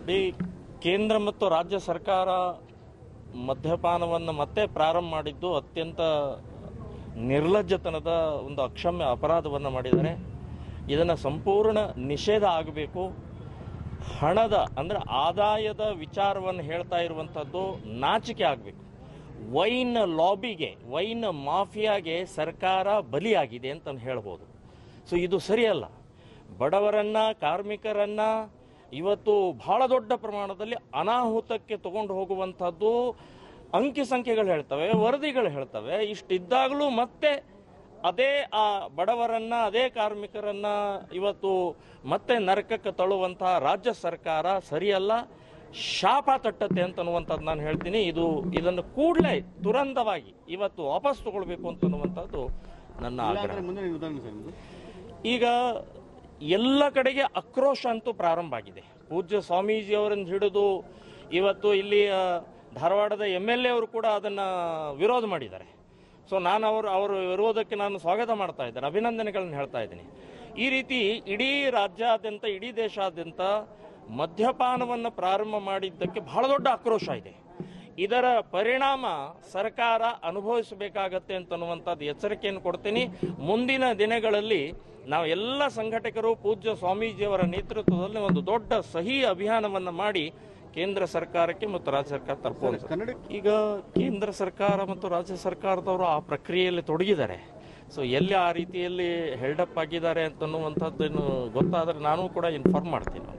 ಈ ಕೇಂದ್ರ ಮತ್ತು ರಾಜ್ಯ ಸರ್ಕಾರ ಮದ್ಯಪಾನವನ್ನು ಮತ್ತೆ ಪ್ರಾರಂಭ ಮಾಡಿದ್ದು ಅತ್ಯಂತ ನಿರ್ಲಜ್ಜತನದ ಒಂದು ಅಕ್ಷಮ್ಯ ಅಪರಾಧವನ್ನು ಮಾಡಿದ್ದಾರೆ ಇದನ್ನು ಸಂಪೂರ್ಣ ನಿಷೇಧ ಆಗಬೇಕು ಹಣದ ಅಂದರೆ ಆದಾಯದ ವಿಚಾರವನ್ನು ಹೇಳ್ತಾ ಇರುವಂಥದ್ದು ನಾಚಿಕೆ ಆಗಬೇಕು ವೈನ್ ಲಾಬಿಗೆ ವೈನ್ ಮಾಫಿಯಾಗೆ ಸರ್ಕಾರ ಬಲಿಯಾಗಿದೆ ಅಂತ ಹೇಳ್ಬೋದು ಸೊ ಇದು ಸರಿಯಲ್ಲ ಬಡವರನ್ನ ಕಾರ್ಮಿಕರನ್ನ ಇವತ್ತು ಬಹಳ ದೊಡ್ಡ ಪ್ರಮಾಣದಲ್ಲಿ ಅನಾಹುತಕ್ಕೆ ತಗೊಂಡು ಹೋಗುವಂಥದ್ದು ಅಂಕಿ ಸಂಖ್ಯೆಗಳು ಹೇಳ್ತವೆ ವರದಿಗಳು ಹೇಳ್ತವೆ ಇಷ್ಟಿದ್ದಾಗಲೂ ಮತ್ತೆ ಅದೇ ಆ ಬಡವರನ್ನ ಅದೇ ಕಾರ್ಮಿಕರನ್ನ ಇವತ್ತು ಮತ್ತೆ ನರಕಕ್ಕೆ ತಳ್ಳುವಂತಹ ರಾಜ್ಯ ಸರ್ಕಾರ ಸರಿಯಲ್ಲ ಶಾಪ ತಟ್ಟತ್ತೆ ಅಂತನ್ನುವಂಥದ್ದು ನಾನು ಹೇಳ್ತೀನಿ ಇದು ಇದನ್ನು ಕೂಡಲೇ ತುರಂತವಾಗಿ ಇವತ್ತು ವಾಪಸ್ ತಗೊಳ್ಬೇಕು ಅಂತನ್ನುವಂಥದ್ದು ನನ್ನ ಆಗ್ರಹ ಇಲ್ಲಾಂದ್ರೆ ಮುಂದೆ ನಿರ್ಧಾರ ಸರ್ ನಿಮ್ದು ಈಗ ಎಲ್ಲ ಕಡೆಗೆ ಆಕ್ರೋಶ ಅಂತೂ ಪ್ರಾರಂಭ ಆಗಿದೆ ಪೂಜ್ಯ ಸ್ವಾಮೀಜಿಯವರನ್ನು ಹಿಡಿದು ಇವತ್ತು ಇಲ್ಲಿ ಆ, ಧಾರವಾಡದ ಎಮ್ ಎಲ್ ಎ ಅವರು ಕೂಡ ಅದನ್ನ ವಿರೋಧ ಮಾಡಿದ್ದಾರೆ ಸೊ ನಾನು ಅವರು ಅವರ ವಿರೋಧಕ್ಕೆ ನಾನು ಸ್ವಾಗತ ಮಾಡ್ತಾ ಇದ್ದೇನೆ ಅಭಿನಂದನೆಗಳನ್ನು ಹೇಳ್ತಾ ಇದ್ದೀನಿ ಈ ರೀತಿ ಇಡೀ ರಾಜ್ಯಾದ್ಯಂತ ಇಡೀ ದೇಶಾದ್ಯಂತ ಮದ್ಯಪಾನವನ್ನು ಪ್ರಾರಂಭ ಮಾಡಿದ್ದಕ್ಕೆ ಬಹಳ ದೊಡ್ಡ ಆಕ್ರೋಶ ಇದೆ ಇದರ ಪರಿಣಾಮ ಸರ್ಕಾರ ಅನುಭವಿಸಬೇಕಾಗತ್ತೆ ಅಂತನ್ನುವಂಥದ್ದು ಎಚ್ಚರಿಕೆಯನ್ನು ಕೊಡ್ತೀನಿ ಮುಂದಿನ ದಿನಗಳಲ್ಲಿ ನಾವು ಎಲ್ಲ ಸಂಘಟಕರು ಪೂಜ್ಯ ಸ್ವಾಮೀಜಿಯವರ ನೇತೃತ್ವದಲ್ಲಿ ಒಂದು ದೊಡ್ಡ ಸಹಿ ಅಭಿಯಾನವನ್ನು ಮಾಡಿ ಕೇಂದ್ರ ಸರ್ಕಾರಕ್ಕೆ ಮತ್ತು ರಾಜ್ಯ ಸರ್ಕಾರ ತಲುಪುವಂಥದ್ದು ಕನ್ನಡ ಈಗ ಕೇಂದ್ರ ಸರ್ಕಾರ ಮತ್ತು ರಾಜ್ಯ ಸರ್ಕಾರದವರು ಆ ಪ್ರಕ್ರಿಯೆಯಲ್ಲಿ ತೊಡಗಿದ್ದಾರೆ ಸೊ ಎಲ್ಲಿ ಆ ರೀತಿಯಲ್ಲಿ ಹೆಲ್ಡಪ್ ಆಗಿದ್ದಾರೆ ಅಂತನ್ನುವಂಥದ್ದನ್ನು ಗೊತ್ತಾದರೆ ನಾನು ಕೂಡ ಇನ್ಫಾರ್ಮ್ ಮಾಡ್ತೀನಿ